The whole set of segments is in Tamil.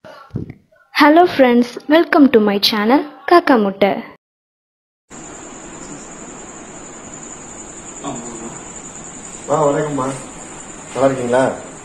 hello friends welcome to my channel Kaakka Muttai ஆ வணக்கம்மா நல்லா இருக்கீங்களா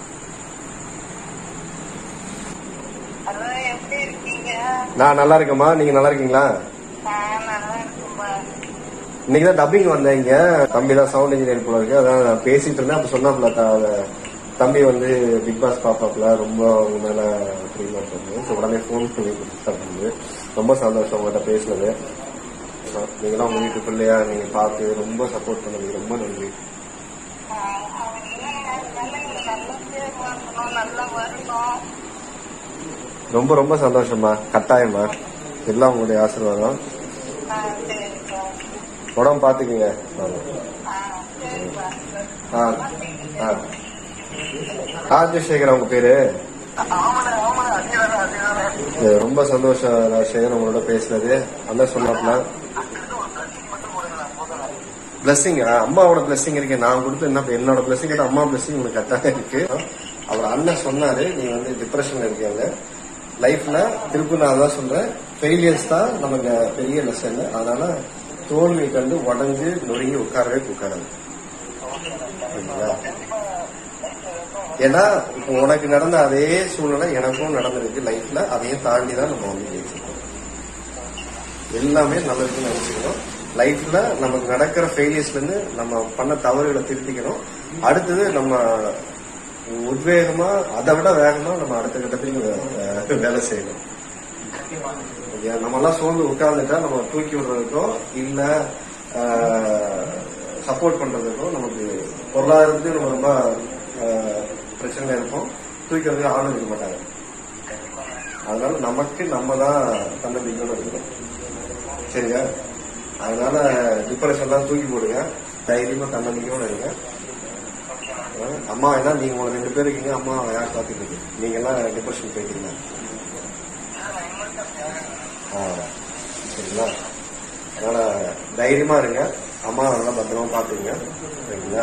ஹலோ எப்படி இருக்கீங்க நான் நல்லா இருக்கேம்மா நீங்க நல்லா இருக்கீங்களா நான் நல்லா இருக்கும்பா இன்னைக்கு தான் டப்பிங் வந்தேன் இங்க தம்பி தான் சவுண்ட் இன்ஜினியர் போல இருக்கு அதான் நான் பேசிட்டு இருந்தேன் அப்ப சொன்னாப்ல த- தம்பி வந்து பிக் பாஸ் பாப்பாப்ல ரொம்ப உங்க மேல ப்ரீமா சொன்னது ஸோ உடனே ஃபோன் பண்ணி கொடுத்தாங்க ரொம்ப சந்தோஷம் உங்கள்கிட்ட பேசுனது நீங்களாம் உங்க வீட்டு பிள்ளையா நீங்க பார்த்து ரொம்ப சப்போர்ட் பண்ணதுக்கு ரொம்ப நன்றி நல்லா வரணும் ரொம்ப ரொம்ப சந்தோஷம்மா கட்டாயம்மா எல்லாம் உங்களுடைய ஆசீர்வாதம் ஆ, சரிப்பா உடம்பு பாத்துக்குங்க ஆ சரிப்பா ஆ ஆ ராஜசேகர் அவங்க பேரு ஆமாடா ஆமாடா அதேதானே அதேதானே இது ரொம்ப சந்தோஷம் ராஜசேகர் உங்களோட பேசுனது அண்ணன் சொன்னாப்ல பிளஸிங் அம்மாவோட பிளஸிங் இருக்கு நான் கொடுத்து என்ன என்னோட பிளஸிங் அம்மா பிளஸிங் உங்களுக்கு கரெக்டாக இருக்கு அவர் அண்ணன் சொன்னாரு நீங்க வந்து டிப்ரெஷன்ல இருக்கீங்க லைஃப்ல திருப்பி நான் அதான் சொல்றேன் ஃபெயிலியர்ஸ் தான் நமக்கு பெரிய லெசன் அதனால தோல்வி கண்டு உடஞ்சு நொறுங்கி உட்காரவே உட்காராது சரிங்களா ஏன்னா இப்போ உனக்கு நடந்த அதே சூழ்நிலை எனக்கும் நடந்திருக்கு லைஃப்ல அதையும் தாண்டி தான் நம்ம வந்து ஜெயிச்சிருக்கோம் எல்லாமே நல்லதுன்னு நினைச்சுக்கணும் லைஃப்ல நமக்கு நடக்கிற ஃபெயிலியர்ஸ்ல இருந்து நம்ம பண்ண தவறுகளை திருத்திக்கணும் அடுத்தது நம்ம உத்வேகமா அதை விட வேகமா நம்ம அடுத்த கட்டத்துக்கு வே- வேலை செய்யணும் ஓகே, நம்ம எல்லாம் சோர்ந்து உட்கார்ந்துட்டா நம்ம தூக்கி விடுறதுக்கோ இல்ல சப்போர்ட் பண்றதுக்கோ நமக்கு பொருளாதாரத்துக்கு நம்ம ரொம்ப ஆஹ், பிரச்சனை இருக்கும் தூக்கி வரதுக்கு ஆளும் இருக்க மாட்டாங்க அதனால நமக்கு நம்ம தான் தன்னம்பிக்கையோட இருக்கணும் சரியா அதனால டிப்ரெஷன்லாம் தூக்கி போடுங்க தைரியமா தன்னம்பிக்கையோட இருங்க ஆஹ், அம்மா என்ன நீங்க உங்களை ரெண்டு பேர் இருக்கீங்க அம்மா யார் பார்த்துட்டு இருக்கு நீங்க எல்லாம் டிப்ரெஷன் போயிட்டீங்க ஆ, சரிங்களா அதனால தைரியமா இருங்க அம்மா நல்லா பத்திரமா பாத்துங்க சரிங்களா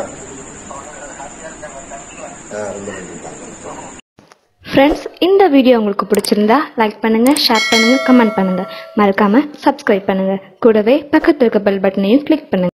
ஆ, ரொம்ப நன்றிப்பா ஃப்ரெண்ட்ஸ் இந்த வீடியோ உங்களுக்கு பிடிச்சிருந்தா லைக் பண்ணுங்க ஷேர் பண்ணுங்க கமெண்ட் பண்ணுங்க மறக்காம சப்ஸ்கிரைப் பண்ணுங்க கூடவே பக்கத்துல இருக்க பெல் பட்டனையும் கிளிக் பண்ணுங்க